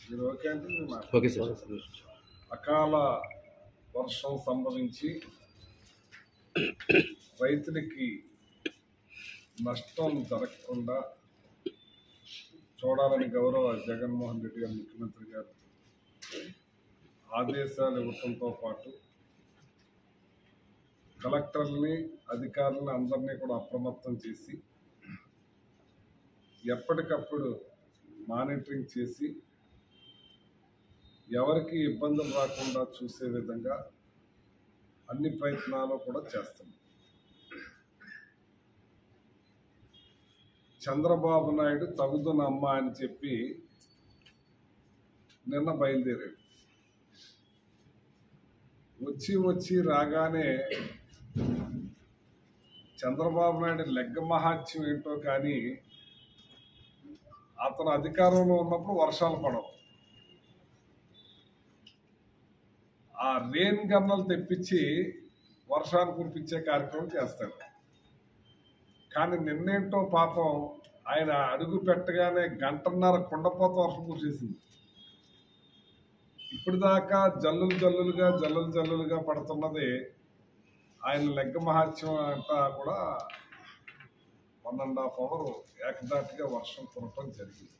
మీరు ఓకే అంటే నేను మాట్లాడతాను. ఓకే సార్ అకాల వర్షం సంభవించి రైతులకి నష్టం జరగకుండా చూడాలని గౌరవ జగన్మోహన్ రెడ్డి గారు ముఖ్యమంత్రి గారు ఆదేశాలు ఇవ్వటంతో పాటు కలెక్టర్ని అధికారులను అందరినీ కూడా అప్రమత్తం చేసి ఎప్పటికప్పుడు మానిటరింగ్ చేసి ఎవరికి ఇబ్బందులు రాకుండా చూసే విధంగా అన్ని ప్రయత్నాలు కూడా చేస్తున్నాం చంద్రబాబు నాయుడు తగుదునమ్మ అని చెప్పి నిన్న బయలుదేరాడు వచ్చి వచ్చి రాగానే చంద్రబాబు నాయుడు లెగ్గ మహాత్యం ఏంటో కానీ అతను అధికారంలో ఉన్నప్పుడు వర్షాలు పడవు ఆ రెయిన్ గన్నలు తెప్పించి వర్షాలు కురిపించే కార్యక్రమం చేస్తాడు కానీ నిన్నేంటో పాపం ఆయన అడుగు పెట్టగానే గంటన్నర కుండపోత వర్షం కురిసేసింది ఇప్పుడు దాకా జల్లులు జల్లులుగా జల్లులు జల్లులుగా పడుతున్నది ఆయన లెగ్గ మహాత్యం అంతా కూడా వన్ అండ్ హాఫ్ అవర్ ఏకదాటిగా వర్షం కురటం జరిగింది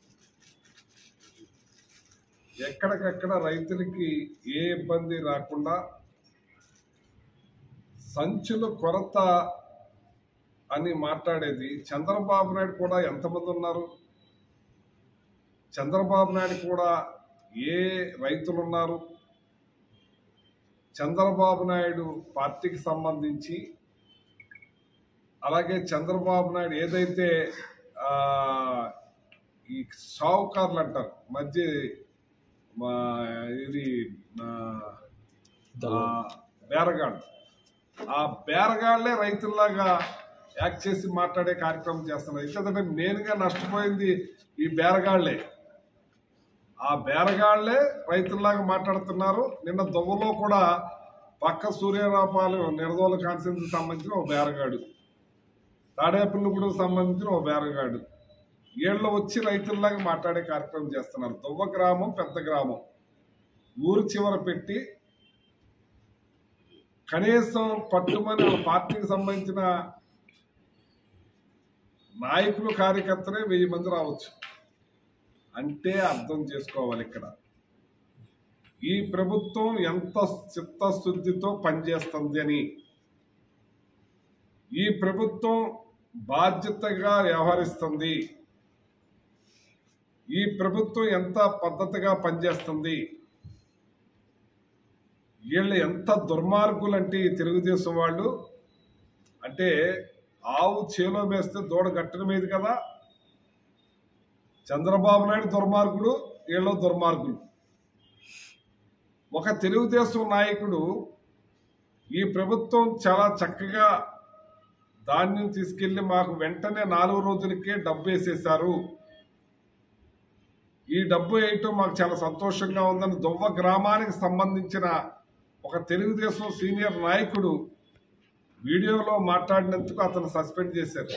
ఎక్కడికక్కడ రైతులకి ఏ ఇబ్బంది రాకుండా సంచుల కొరత అని మాట్లాడేది చంద్రబాబు నాయుడు కూడా ఎంతమంది ఉన్నారు చంద్రబాబు నాయుడు కూడా ఏ రైతులు ఉన్నారు చంద్రబాబు నాయుడు పార్టీకి సంబంధించి అలాగే చంద్రబాబు నాయుడు ఏదైతే ఆ, ఈ షావుకారులు అంటారు మధ్య మా ఇది ఆ, ఆ, బేరగాళ్ళు ఆ బేరగాళ్లే రైతుల్లాగా యాక్ట్ చేసి మాట్లాడే కార్యక్రమం చేస్తున్నారు ఎందుకంటే మెయిన్గా నష్టపోయింది ఈ బేరగాళ్లే ఆ బేరగాళ్లే రైతుల్లాగా మాట్లాడుతున్నారు నిన్న దువ్వలో కూడా పక్క సూర్యరాపాలు నిర్దోల కాన్సెన్స్కి సంబంధించిన ఒక బేరగాడు తాడేపల్లిగూడకు సంబంధించిన ఒక బేరగాడు వీళ్ళు వచ్చి రైతుల్లాగా మాట్లాడే కార్యక్రమం చేస్తున్నారు దువ్వ గ్రామం పెద్ద గ్రామం ఊరు చివర పెట్టి కనీసం పట్టుమని వాళ్ళ పార్టీకి సంబంధించిన నాయకులు కార్యకర్తలే వెయ్యి మంది రావచ్చు అంటే అర్థం చేసుకోవాలి ఇక్కడ ఈ ప్రభుత్వం ఎంత చిత్తశుద్ధితో పనిచేస్తుంది అని ఈ ప్రభుత్వం బాధ్యతగా వ్యవహరిస్తుంది ఈ ప్రభుత్వం ఎంత పద్ధతిగా పనిచేస్తుంది వీళ్ళు ఎంత దుర్మార్గులు అంటే ఈ తెలుగుదేశం వాళ్ళు అంటే ఆవు చేలో వేస్తే దూడ గట్టిన మీద కదా చంద్రబాబు నాయుడు దుర్మార్గుడు వీళ్ళు దుర్మార్గులు ఒక తెలుగుదేశం నాయకుడు ఈ ప్రభుత్వం చాలా చక్కగా ధాన్యం తీసుకెళ్లి మాకు వెంటనే నాలుగు రోజులకే డబ్బు వేసేశారు ఈ డబ్బు వేయటం మాకు చాలా సంతోషంగా ఉందని దువ్వ గ్రామానికి సంబంధించిన ఒక తెలుగుదేశం సీనియర్ నాయకుడు వీడియోలో మాట్లాడినందుకు అతను సస్పెండ్ చేశారు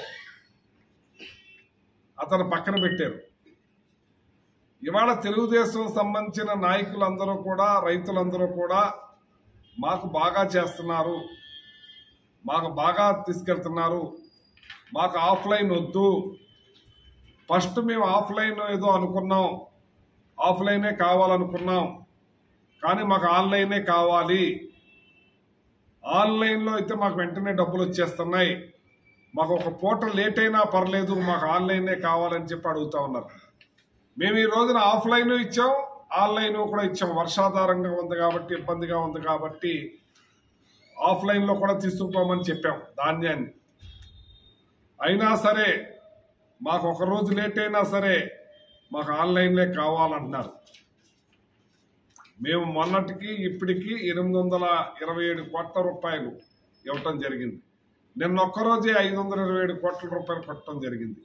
అతను పక్కన పెట్టారు ఇవాళ తెలుగుదేశం సంబంధించిన నాయకులందరూ కూడా రైతులందరూ కూడా మాకు బాగా చేస్తున్నారు మాకు బాగా తీసుకెళ్తున్నారు మాకు ఆఫ్లైన్ వద్దు ఫస్ట్ మేము ఆఫ్లైన్ ఏదో అనుకున్నాం ఆఫ్లైనే కావాలనుకున్నాం కానీ మాకు ఆన్లైనే కావాలి ఆన్లైన్లో అయితే మాకు వెంటనే డబ్బులు వచ్చేస్తున్నాయి మాకు ఒక పూట లేట్ అయినా పర్లేదు మాకు ఆన్లైనే కావాలని చెప్పి అడుగుతా ఉన్నారు మేము ఈ రోజున ఆఫ్లైన్ ఇచ్చాం ఆన్లైన్ కూడా ఇచ్చాం వర్షాధారంగా ఉంది కాబట్టి ఇబ్బందిగా ఉంది కాబట్టి ఆఫ్లైన్లో కూడా తీసుకుపోమని చెప్పాం ధాన్యాన్ని అయినా సరే మాకు ఒక రోజు లేట్ అయినా సరే మాకు ఆన్లైన్లే కావాలంటున్నారు మేము మొన్నటికి ఇప్పటికి ఎనిమిది వందల ఇరవై ఏడు కోట్ల రూపాయలు ఇవ్వటం జరిగింది నిన్న ఒక్కరోజే ఐదు వందల ఇరవై ఏడు కోట్ల రూపాయలు కొట్టడం జరిగింది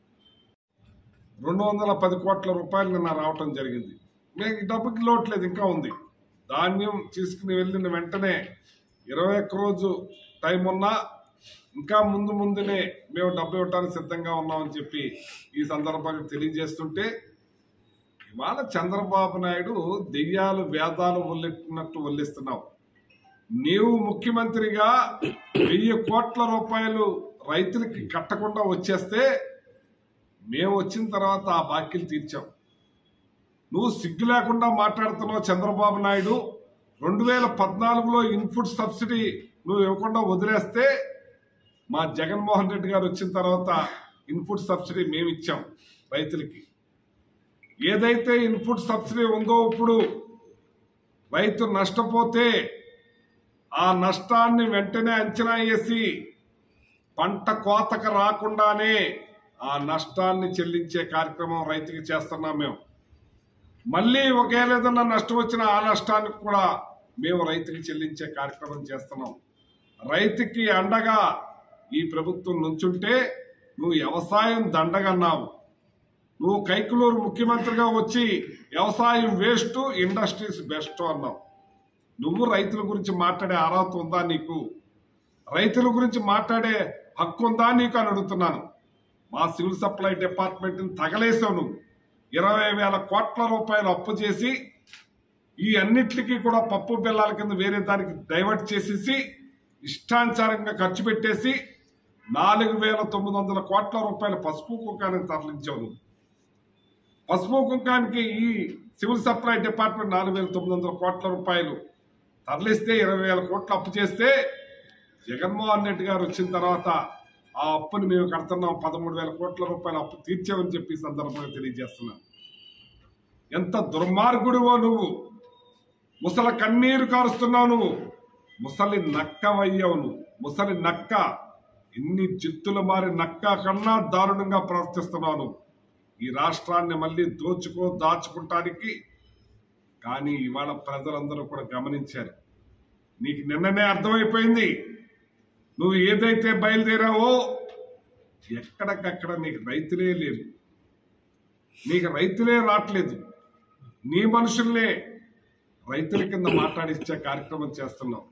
రెండు వందల పది కోట్ల రూపాయలు నిన్న రావటం జరిగింది మేము ఈ డబ్బుకి లోట్లేదు ఇంకా ఉంది ధాన్యం తీసుకుని వెళ్ళిన వెంటనే ఇరవై ఒక్క రోజు టైం ఉన్నా ఇంకా ముందు ముందునే మేము డబ్బు ఇవ్వడానికి సిద్ధంగా ఉన్నామని చెప్పి ఈ సందర్భంగా తెలియజేస్తుంటే ఇవాళ చంద్రబాబు నాయుడు దెయ్యాలు వేదాలు ఒల్లెట్టినట్టు ఒల్లిస్తున్నావు నీవు ముఖ్యమంత్రిగా వెయ్యి కోట్ల రూపాయలు రైతులకి కట్టకుండా వచ్చేస్తే మేము వచ్చిన తర్వాత ఆ బాకీలు తీర్చాం నువ్వు సిగ్గు లేకుండా మాట్లాడుతున్నావు చంద్రబాబు నాయుడు రెండు వేల పద్నాలుగులో ఇన్పుట్ సబ్సిడీ నువ్వు ఇవ్వకుండా వదిలేస్తే మా జగన్మోహన్ రెడ్డి గారు వచ్చిన తర్వాత ఇన్పుట్ సబ్సిడీ మేము ఇచ్చాం రైతులకి ఏదైతే ఇన్పుట్ సబ్సిడీ ఉందో ఇప్పుడు రైతు నష్టపోతే ఆ నష్టాన్ని వెంటనే అంచనా వేసి పంట కోతకు రాకుండానే ఆ నష్టాన్ని చెల్లించే కార్యక్రమం రైతుకి చేస్తున్నాం మేము మళ్ళీ ఒకేలా ఏదన్నా నష్టం వచ్చిన ఆ నష్టానికి కూడా మేము రైతుకి చెల్లించే కార్యక్రమం చేస్తున్నాం రైతుకి అండగా ఈ ప్రభుత్వం నుంచుంటే నువ్వు వ్యవసాయం దండగన్నావు నువ్వు కైకులూరు ముఖ్యమంత్రిగా వచ్చి వ్యవసాయం వేస్ట్ ఇండస్ట్రీస్ బెస్ట్ అన్నావు నువ్వు రైతుల గురించి మాట్లాడే అర్హత ఉందా నీకు రైతుల గురించి మాట్లాడే హక్కు ఉందా నీకు అని అడుగుతున్నాను మా సివిల్ సప్లై డిపార్ట్మెంట్ని తగలేసావు నువ్వు ఇరవై వేల కోట్ల రూపాయలు అప్పు చేసి ఈ అన్నిటికీ కూడా పప్పు బెల్లాల కింద వేరే దానికి డైవర్ట్ చేసేసి ఇష్టానుసారంగా ఖర్చు పెట్టేసి నాలుగు వేల తొమ్మిది వందల కోట్ల రూపాయల పసుపు కుంకానికి తరలించావు నువ్వు పసుపు కుంకానికి ఈ సివిల్ సప్లై డిపార్ట్మెంట్ నాలుగు వేల తొమ్మిది వందల కోట్ల రూపాయలు తరలిస్తే ఇరవై వేల కోట్లు అప్పు చేస్తే జగన్మోహన్ రెడ్డి గారు వచ్చిన తర్వాత ఆ అప్పుని మేము కడుతున్నాం పదమూడు వేల కోట్ల రూపాయల అప్పు తీర్చామని చెప్పి ఈ సందర్భంగా తెలియజేస్తున్నాను ఎంత దుర్మార్గుడివో నువ్వు ముసల కన్నీరు కారుస్తున్నావు నువ్వు ముసలి నక్కవయ్యావు నువ్వు ముసలి నక్క ఎన్ని చిత్తులు మారి నక్క కన్నా దారుణంగా ప్రవర్తిస్తున్నావు నువ్వు ఈ రాష్ట్రాన్ని మళ్ళీ దోచుకో దాచుకుంటానికి కానీ ఇవాళ ప్రజలందరూ కూడా గమనించారు నీకు నిన్ననే అర్థమైపోయింది నువ్వు ఏదైతే బయలుదేరావో ఎక్కడికక్కడ నీకు రైతులే లేరు నీకు రైతులే రావట్లేదు నీ మనుషుల్నే రైతుల కింద మాట్లాడిచ్చే కార్యక్రమం చేస్తున్నాం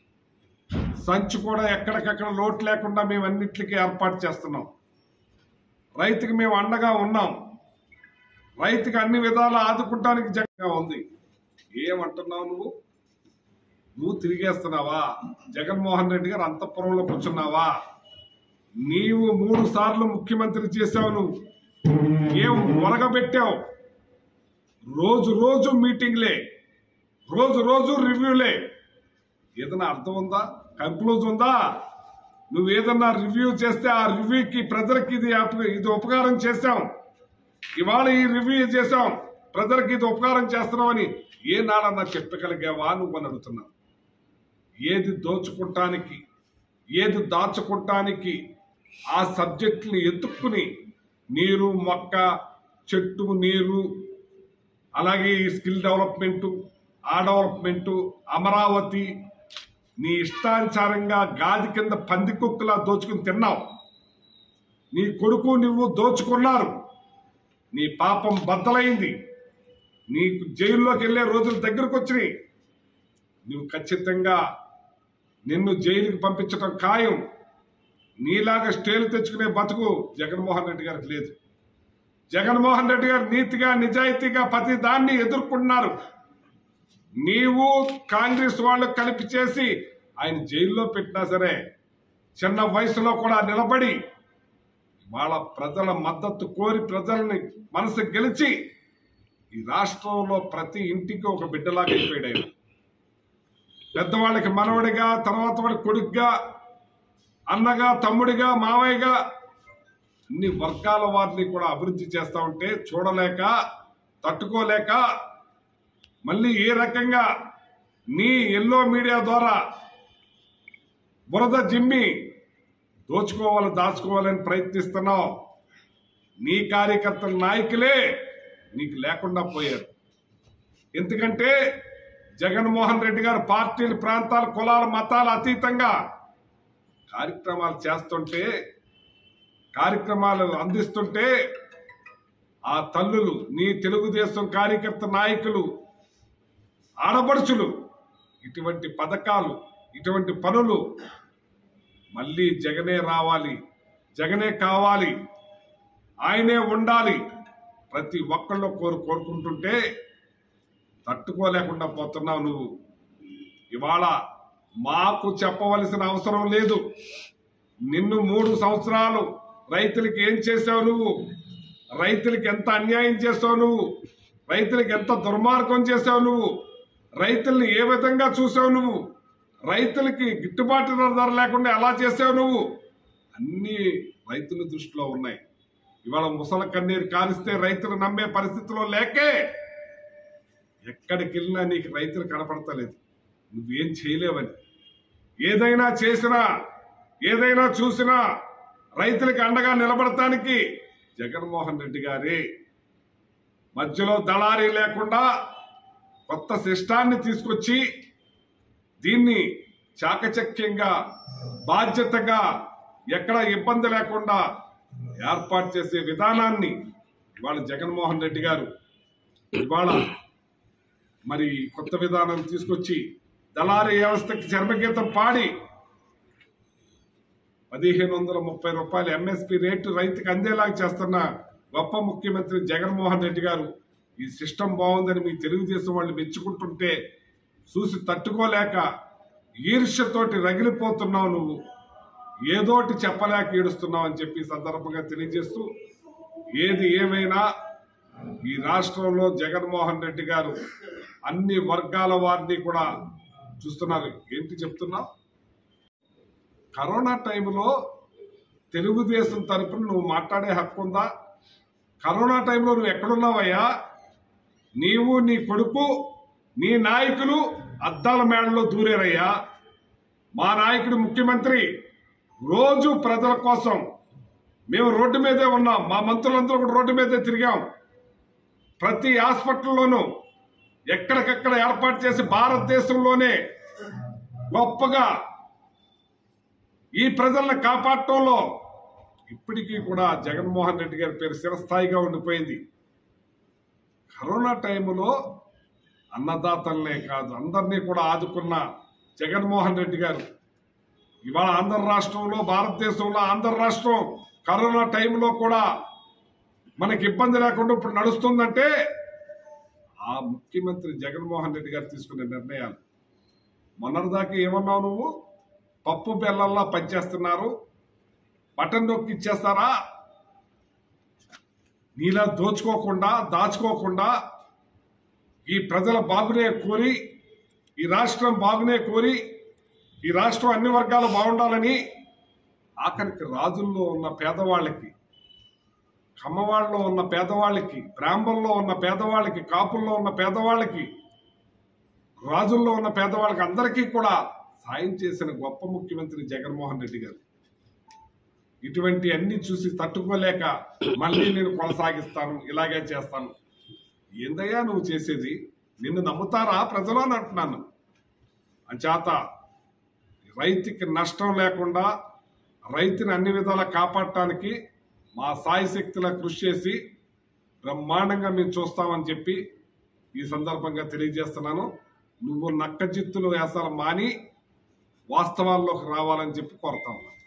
సంచి కూడా ఎక్కడికక్కడ లోటు లేకుండా మేము అన్నిటికీ ఏర్పాటు చేస్తున్నాం రైతుకి మేము అండగా ఉన్నాం రైతుకి అన్ని విధాలు ఆదుకుంటానికి జగన్గా ఉంది ఏమంటున్నావు నువ్వు నువ్వు తిరిగేస్తున్నావా జగన్మోహన్ రెడ్డి గారు అంతఃపురంలో కూర్చున్నావా నీవు మూడు సార్లు ముఖ్యమంత్రి చేశావు నువ్వు ఏం ఒరగబెట్టావు రోజు రోజు మీటింగ్లే రోజు రోజు రివ్యూలే ఏదైనా అర్థం ఉందా కంక్లూజ్ ఉందా నువ్వు ఏదన్నా రివ్యూ చేస్తే ఆ రివ్యూకి ప్రజలకి ఇది అప- ఇది ఉపకారం చేశాం ఇవాళ ఈ రివ్యూ చేశాం ప్రజలకి ఇది ఉపకారం చేస్తున్నామని ఏ నాడన్నా చెప్పగలిగావా నువ్వు అని అడుగుతున్నావు ఏది దోచుకుంటానికి ఏది దాచుకుంటానికి ఆ సబ్జెక్టుని ఎత్తుక్కుని నీరు మొక్క చెట్టు నీరు అలాగే ఈ స్కిల్ డెవలప్మెంటు ఆ డెవలప్మెంటు అమరావతి నీ ఇష్టానుసారంగా గాది కింద పంది కుక్కలా దోచుకుని తిన్నావు నీ కొడుకు నువ్వు దోచుకున్నారు నీ పాపం బద్దలైంది నీకు జైల్లోకి వెళ్ళే రోజులు దగ్గరకు వచ్చినాయి నువ్వు ఖచ్చితంగా నిన్ను జైలుకి పంపించడం ఖాయం నీలాగా స్టేలు తెచ్చుకునే బతుకు జగన్మోహన్ రెడ్డి గారికి లేదు జగన్మోహన్ రెడ్డి గారు నీతిగా నిజాయితీగా ప్రతి దాన్ని ఎదుర్కొన్నారు నీవు కాంగ్రెస్ వాళ్ళు కలిపి చేసి ఆయన జైల్లో పెట్టినా సరే చిన్న వయసులో కూడా నిలబడి వాళ్ళ ప్రజల మద్దతు కోరి ప్రజల్ని మనసు గెలిచి ఈ రాష్ట్రంలో ప్రతి ఇంటికి ఒక బిడ్డలాగా అయిపోయాడు ఆయన పెద్దవాళ్ళకి మనవడిగా తర్వాత వాడి కొడుకుగా అన్నగా తమ్ముడిగా మావయ్యగా అన్ని వర్గాల వారిని కూడా అభివృద్ధి చేస్తా ఉంటే చూడలేక తట్టుకోలేక మళ్ళీ ఏ రకంగా నీ ఎల్లో మీడియా ద్వారా బురద జిమ్మి దోచుకోవాలి దాచుకోవాలని ప్రయత్నిస్తున్నావు నీ కార్యకర్తల నాయకులే నీకు లేకుండా పోయారు ఎందుకంటే జగన్మోహన్ రెడ్డి గారు పార్టీలు ప్రాంతాలు కులాల మతాల అతీతంగా కార్యక్రమాలు చేస్తుంటే కార్యక్రమాలు అందిస్తుంటే ఆ తల్లులు నీ తెలుగుదేశం కార్యకర్త నాయకులు ఆడపడుచులు ఇటువంటి పథకాలు ఇటువంటి పనులు మళ్ళీ జగనే రావాలి జగనే కావాలి ఆయనే ఉండాలి ప్రతి ఒక్కళ్ళు కోరు కోరుకుంటుంటే తట్టుకోలేకుండా పోతున్నావు నువ్వు ఇవాళ మాకు చెప్పవలసిన అవసరం లేదు నిన్ను మూడు సంవత్సరాలు రైతులకి ఏం చేసావు నువ్వు రైతులకి ఎంత అన్యాయం చేసావు నువ్వు రైతులకి ఎంత దుర్మార్గం చేసావు నువ్వు రైతుల్ని ఏ విధంగా చూసావు నువ్వు రైతులకి గిట్టుబాటు ధర లేకుండా ఎలా చేసావు నువ్వు అన్ని రైతుల దృష్టిలో ఉన్నాయి ఇవాళ ముసల కన్నీరు కాలిస్తే రైతులు నమ్మే పరిస్థితిలో లేకే ఎక్కడికి వెళ్ళినా నీకు రైతులు కనపడతలేదు నువ్వేం చేయలేవని ఏదైనా చేసినా ఏదైనా చూసినా రైతులకి అండగా నిలబడటానికి జగన్మోహన్ రెడ్డి గారి మధ్యలో దళారీ లేకుండా కొత్త సిస్టాన్ని తీసుకొచ్చి దీన్ని చాకచక్యంగా బాధ్యతగా ఎక్కడ ఇబ్బంది లేకుండా ఏర్పాటు చేసే విధానాన్ని ఇవాళ జగన్మోహన్ రెడ్డి గారు ఇవాళ మరి కొత్త విధానం తీసుకొచ్చి దళారీ వ్యవస్థకి చర్మగీతం పాడి పదిహేను వందల ముప్పై రూపాయలు ఎంఎస్పి రేటు రైతుకు అందేలాగా చేస్తున్న గొప్ప ముఖ్యమంత్రి జగన్మోహన్ రెడ్డి గారు ఈ సిస్టమ్ బాగుందని మీ తెలుగుదేశం వాళ్ళు మెచ్చుకుంటుంటే చూసి తట్టుకోలేక ఈర్ష్యతోటి రగిలిపోతున్నావు నువ్వు ఏదోటి చెప్పలేక ఏడుస్తున్నావు అని చెప్పి ఈ సందర్భంగా తెలియజేస్తూ ఏది ఏమైనా ఈ రాష్ట్రంలో జగన్మోహన్ రెడ్డి గారు అన్ని వర్గాల వారిని కూడా చూస్తున్నారు ఏంటి చెప్తున్నావు కరోనా టైంలో తెలుగుదేశం తరపున నువ్వు మాట్లాడే హక్కు ఉందా కరోనా టైంలో నువ్వు ఎక్కడున్నావయ్యా నీవు నీ కొడుకు నీ నాయకులు అద్దాల మేడలో దూరేరయ్యా మా నాయకుడు ముఖ్యమంత్రి రోజు ప్రజల కోసం మేము రోడ్డు మీదే ఉన్నాం మా మంత్రులందరూ కూడా రోడ్డు మీదే తిరిగాం ప్రతి హాస్పిటల్లోనూ ఎక్కడికక్కడ ఏర్పాటు చేసి భారతదేశంలోనే గొప్పగా ఈ ప్రజలను కాపాడటంలో ఇప్పటికీ కూడా జగన్మోహన్ రెడ్డి గారి పేరు చిరస్థాయిగా ఉండిపోయింది కరోనా టైంలో అన్నదాతలనే కాదు అందరినీ కూడా ఆదుకున్న జగన్మోహన్ రెడ్డి గారు ఇవాళ ఆంధ్ర రాష్ట్రంలో భారతదేశంలో ఆంధ్ర రాష్ట్రం కరోనా టైంలో కూడా మనకి ఇబ్బంది లేకుండా ఇప్పుడు నడుస్తుందంటే ఆ ముఖ్యమంత్రి జగన్మోహన్ రెడ్డి గారు తీసుకునే నిర్ణయాలు మొన్నటిదాకా ఏమన్నావు నువ్వు పప్పు బెల్లల్లా పనిచేస్తున్నారు బటన్ నొక్కి ఇచ్చేస్తారా నీలా దోచుకోకుండా దాచుకోకుండా ఈ ప్రజల బాగునే కోరి ఈ రాష్ట్రం బాగునే కోరి ఈ రాష్ట్రం అన్ని వర్గాలు బాగుండాలని ఆఖరికి రాజుల్లో ఉన్న పేదవాళ్ళకి కమ్మవాళ్ళలో ఉన్న పేదవాళ్ళకి బ్రాహ్మణుల్లో ఉన్న పేదవాళ్ళకి కాపుల్లో ఉన్న పేదవాళ్ళకి రాజుల్లో ఉన్న పేదవాళ్ళకి అందరికీ కూడా సాయం చేసిన గొప్ప ముఖ్యమంత్రి జగన్మోహన్ రెడ్డి గారు ఇటువంటి అన్ని చూసి తట్టుకోలేక మళ్ళీ నేను కొనసాగిస్తాను ఇలాగే చేస్తాను ఏందయ్యా నువ్వు చేసేది నిన్ను నమ్ముతారా ప్రజలు అని అంటున్నాను అంచేత రైతుకి నష్టం లేకుండా రైతుని అన్ని విధాలా కాపాడటానికి మా సాయి శక్తిలా కృషి చేసి బ్రహ్మాండంగా మేము చూస్తామని చెప్పి ఈ సందర్భంగా తెలియజేస్తున్నాను నువ్వు నక్కజిత్తులు వేసాలు మాని వాస్తవాల్లోకి రావాలని చెప్పి కోరుతా ఉన్నాను